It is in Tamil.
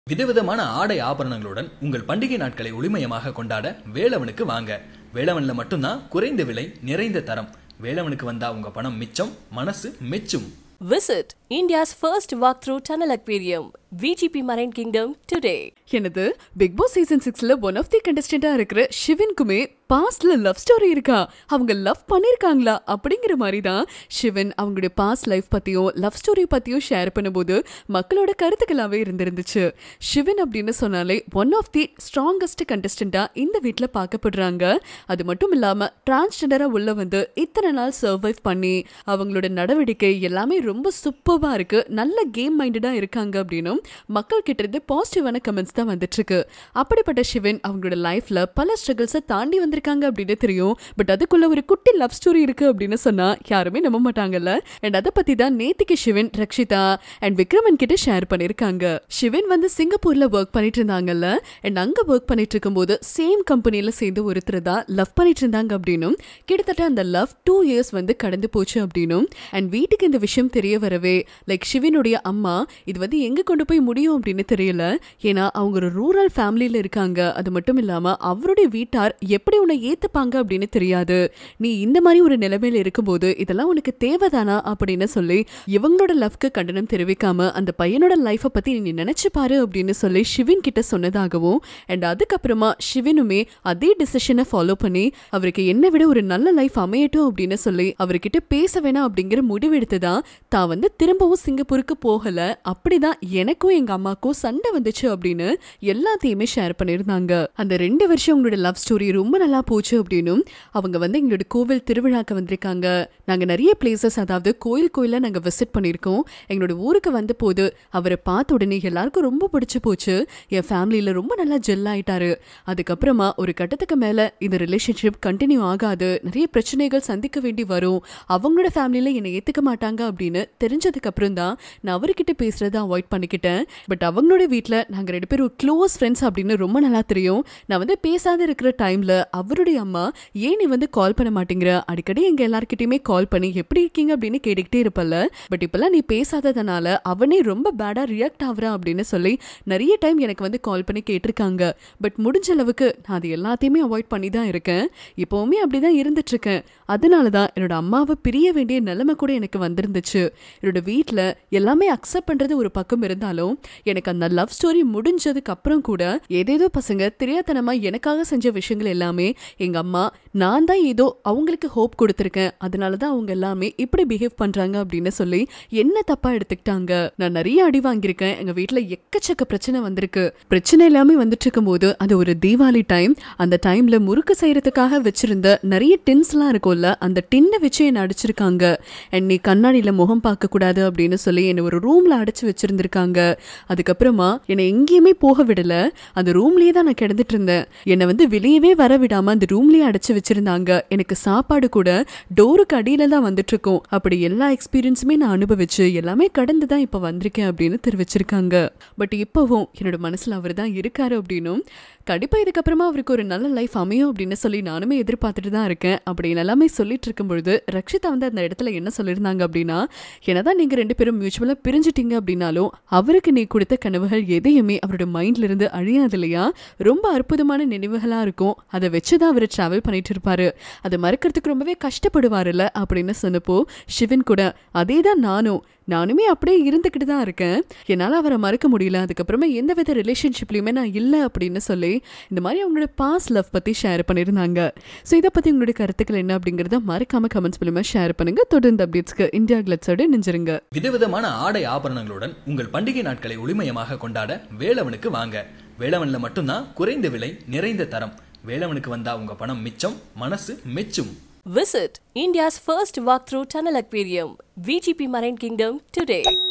விதவிதமான ஆடை ஆபரணங்களுடன் உங்கள் பண்டிகை நாட்களை ஒளிமயமாக கொண்டாட வேலவனுக்கு வாங்க வேலவன்ல மட்டும்தான் குறைந்த விலை நிறைந்த தரம் வேலவனுக்கு வந்தா உங்க பணம் மிச்சம் மனசு மெச்சும் Visit India's first walkthrough tunnel aquarium, VGP Marine Kingdom, today. எனது பிக் பாஸ் சீசன் சிக்ஸ்ல ஒன் ஆஃப் தி கண்டஸ்டண்டா இருக்கிற சிவனுக்குமே பாஸ்ட்ல லவ் ஸ்டோரி இருக்கா அவங்க லவ் பண்ணிருக்காங்களா அப்படிங்கிற மாதிரி தான் சிவன் அவங்களுடைய பாஸ்ட் லைஃப் பத்தியும் லவ் ஸ்டோரி பத்தியும் ஷேர் பண்ணும்போது மக்களோட கருத்துக்களாவே இருந்திருந்துச்சு சிவன் அப்படின்னு சொன்னாலே ஒன் ஆஃப் தி ஸ்ட்ராங்கஸ்ட் கண்டஸ்டண்டா இந்த வீட்ல பார்க்கப்படுறாங்க அது மட்டும் இல்லாம டிரான்ஸ்ஜெண்டரா உள்ள வந்து இத்தனை நாள் சர்வைவ் பண்ணி அவங்களோட நடவடிக்கை எல்லாமே ரொம்ப சூப்பர்வா இருக்கு நல்ல கேம் மைண்டடா இருக்காங்க அப்படின்னும் மக்கள் கிட்ட இருந்து பாசிட்டிவான கமெண்ட்ஸ் தான் வந்துட்டு இருக்கு அப்படிப்பட்ட சிவன் அவங்களோட லைஃப்ல பல ஸ்ட்ரகிள்ஸை தாண்டி வந்திருக்காங்க அப்படின்னு தெரியும் பட் அதுக்குள்ள ஒரு குட்டி லவ் ஸ்டோரி இருக்கு அப்படின்னு சொன்னா யாருமே நம்ப மாட்டாங்கல்ல அண்ட் அதை பத்தி தான் நேத்திக்கு சிவன் ரக்ஷிதா அண்ட் விக்ரமன் கிட்ட ஷேர் பண்ணிருக்காங்க சிவன் வந்து சிங்கப்பூர்ல ஒர்க் பண்ணிட்டு இருந்தாங்கல்ல அண்ட் அங்க ஒர்க் பண்ணிட்டு இருக்கும்போது சேம் கம்பெனில சேர்ந்து ஒருத்தர் தான் லவ் பண்ணிட்டு இருந்தாங்க அப்படின்னும் கிட்டத்தட்ட அந்த லவ் டூ இயர்ஸ் வந்து கடந்து போச்சு அப்படின்னும் அண்ட் வீட்டுக்கு இந்த விஷயம் தெரிய வரவே லைக் சிவனுடைய அம்மா இது வந்து எங்க கொண்டு போய் முடியும் அப்படின்னு தெரியல ஏன்னா அவங்க ஒரு ரூரல் ஃபேமிலியில இருக்காங்க அது மட்டும் இல்லாம அவருடைய வீட்டார் எப்படி உன்னை ஏத்துப்பாங்க அப்படின்னு தெரியாது நீ இந்த மாதிரி ஒரு நிலைமையில இருக்கும்போது இதெல்லாம் உனக்கு தேவைதானா அப்படின்னு சொல்லி இவங்களோட லவ்க்கு கண்டனம் தெரிவிக்காம அந்த பையனோட லைஃபை பத்தி நீ நினைச்சு பாரு அப்படின்னு சொல்லி சிவின் கிட்ட சொன்னதாகவும் அண்ட் அதுக்கப்புறமா சிவனுமே அதே டிசிஷனை ஃபாலோ பண்ணி அவருக்கு என்ன விட ஒரு நல்ல லைஃப் அமையட்டும் அப்படின்னு சொல்லி அவர்கிட்ட பேச வேணாம் அப்படிங்கிற முடிவெடுத்து தான் தான் வந்து திரும்பவும் சிங்கப்பூருக்கு போகல அப்படிதான் எனக்கும் எங்க அம்மாக்கும் சண்டை வந்துச்சு அப்படின்னு எல்லாத்தையுமே ஷேர் பண்ணியிருந்தாங்க அந்த ரெண்டு வருஷம் உங்களோட லவ் ஸ்டோரி ரொம்ப நல்லா போச்சு அப்படின்னும் அவங்க வந்து எங்களோட கோவில் திருவிழாக்கு வந்திருக்காங்க நாங்க நிறைய பிளேசஸ் அதாவது கோயில் கோயில நாங்க விசிட் பண்ணியிருக்கோம் எங்களோட ஊருக்கு வந்த போது அவரை பார்த்த உடனே எல்லாருக்கும் ரொம்ப பிடிச்சு போச்சு என் ஃபேமிலியில ரொம்ப நல்லா ஜெல் ஆயிட்டாரு அதுக்கப்புறமா ஒரு கட்டத்துக்கு மேல இந்த ரிலேஷன்ஷிப் கண்டினியூ ஆகாது நிறைய பிரச்சனைகள் சந்திக்க வேண்டி வரும் அவங்களோட ஃபேமிலியில என்னை ஏத்துக்க மாட்டாங்க அப்படின்னு தெரிஞ்சதுக்கு அப்புறம் தான் நான் அவர்கிட்ட பேசுறதை அவாய்ட் பண்ணிக்கிட்டேன் பட் அவங்களோட வீட்டில் நாங்கள் ரெண்டு பேரும் க்ளோஸ் ஃப்ரெண்ட்ஸ் அப்படின்னு ரொம்ப நல்லா தெரியும் நான் வந்து பேசாத இருக்கிற டைம்ல அவருடைய அம்மா ஏன் நீ வந்து கால் பண்ண மாட்டேங்கிற அடிக்கடி எங்க எல்லார்கிட்டயுமே கால் பண்ணி எப்படி இருக்கீங்க அப்படின்னு கேட்டுக்கிட்டே இருப்பல்ல பட் இப்பெல்லாம் நீ பேசாததுனால அவனே ரொம்ப பேடா ரியாக்ட் ஆகுறான் அப்படின்னு சொல்லி நிறைய டைம் எனக்கு வந்து கால் பண்ணி கேட்டிருக்காங்க பட் முடிஞ்ச அளவுக்கு நான் அது எல்லாத்தையுமே அவாய்ட் பண்ணி தான் இருக்கேன் இப்போவுமே அப்படிதான் இருந்துட்டு இருக்கேன் அதனால தான் என்னோட அம்மாவை பிரிய வேண்டிய நிலைமை கூட எனக்கு வந்திருந்துச்சு என்னோட வீட்டில் எல்லாமே அக்செப்ட் பண்றது ஒரு பக்கம் இருந்தாலும் எனக்கு அந்த லவ் ஸ்டோரி முடிஞ்சதுக்கு அப்புறம் கூட ஏதேதோ பசங்க தெரியாதனமா எனக்காக செஞ்ச விஷயங்கள் எல்லாமே எங்க அம்மா நான் தான் ஏதோ அவங்களுக்கு ஹோப் கொடுத்துருக்கேன் அதனால தான் அவங்க எல்லாமே இப்படி பிஹேவ் பண்றாங்க அப்படின்னு சொல்லி என்ன தப்பா எடுத்துக்கிட்டாங்க நான் நிறைய அடி வாங்கியிருக்கேன் எங்க வீட்டில் எக்கச்சக்க பிரச்சனை வந்திருக்கு பிரச்சனை எல்லாமே வந்துட்டு இருக்கும்போது அது ஒரு தீபாவளி டைம் அந்த டைம்ல முறுக்கு செய்யறதுக்காக வச்சிருந்த நிறைய டின்ஸ்லாம் இருக்கும்ல அந்த டின்னை வச்சு என்னை அடிச்சிருக்காங்க அண்ட் நீ கண்ணாடியில முகம் பார்க்க கூடாது அப்படின்னு சொல்லி என்னை ஒரு ரூம்ல அடைச்சு வச்சிருந்திருக்காங்க அதுக்கப்புறமா என்னை எங்கேயுமே போக விடல அந்த ரூம்லயே தான் நான் கிடந்துட்டு இருந்தேன் என்னை வந்து வெளியவே வர விடாம அந்த ரூம்லயே அடைச்சு வச்சிருந்தாங்க எனக்கு சாப்பாடு கூட டோருக்கு அடியில தான் வந்துட்டு இருக்கும் அப்படி எல்லா எக்ஸ்பீரியன்ஸுமே நான் அனுபவிச்சு எல்லாமே கடந்து தான் இப்போ வந்திருக்கேன் அப்படின்னு தெரிவிச்சிருக்காங்க பட் இப்போவும் என்னோட மனசுல அவர் தான் இருக்காரு அப்படின்னும் கண்டிப்பா இதுக்கப்புறமா அவருக்கு ஒரு நல்ல லைஃப் அமையும் அப்படின்னு சொல்லி நானுமே எதிர்பார்த்துட்டு தான் இருக்கேன் அப்படின்னு எல்லாமே சொல்லிட்டு இருக்கும் பொழுது ரக்ஷிதா வந்து அந்த இடத்துல என்ன சொல்லியிருந்தாங்க அப்படின்னா என்னதான் நீங்க ரெண்டு பேரும் மியூச்சுவலா பிரிஞ்சிட்டீங்க அப்படின்னாலும் அவருக்கு நீ கொடுத்த கனவுகள் எதையுமே அவரோட மைண்ட்ல இருந்து அழியாது இல்லையா ரொம்ப அற்புதமான நினைவுகளா இருக்கும் அதை வச்சுதான் அவர் டிராவல் பண்ணிட்டு இருப்பாரு அதை மறக்கிறதுக்கு ரொம்பவே கஷ்டப்படுவாருல்ல அப்படின்னு சொன்னப்போ சிவன் கூட அதே தான் நானும் நானுமே அப்படியே இருந்துக்கிட்டு தான் இருக்கேன் என்னால் அவரை மறக்க முடியல அதுக்கப்புறமா எந்த வித ரிலேஷன்ஷிப்லையுமே நான் இல்லை அப்படின்னு சொல்லி இந்த மாதிரி அவங்களோட பாஸ் லவ் பற்றி ஷேர் பண்ணியிருந்தாங்க ஸோ இதை பற்றி உங்களுடைய கருத்துக்கள் என்ன அப்படிங்கிறத மறக்காம கமெண்ட்ஸ் மூலமாக ஷேர் பண்ணுங்க தொடர்ந்து அப்டேட்ஸ்க்கு இந்தியா கிளட்ஸோட நெஞ்சிருங்க விதவிதமான ஆடை ஆபரணங்களுடன் உங்கள் பண்டிகை நாட்களை ஒளிமயமாக கொண்டாட வேலவனுக்கு வாங்க வேலவன்ல மட்டும்தான் குறைந்த விலை நிறைந்த தரம் வேலவனுக்கு வந்தா உங்க பணம் மிச்சம் மனசு மெச்சும் Visit India's first walkthrough tunnel aquarium, VGP Marine Kingdom, today.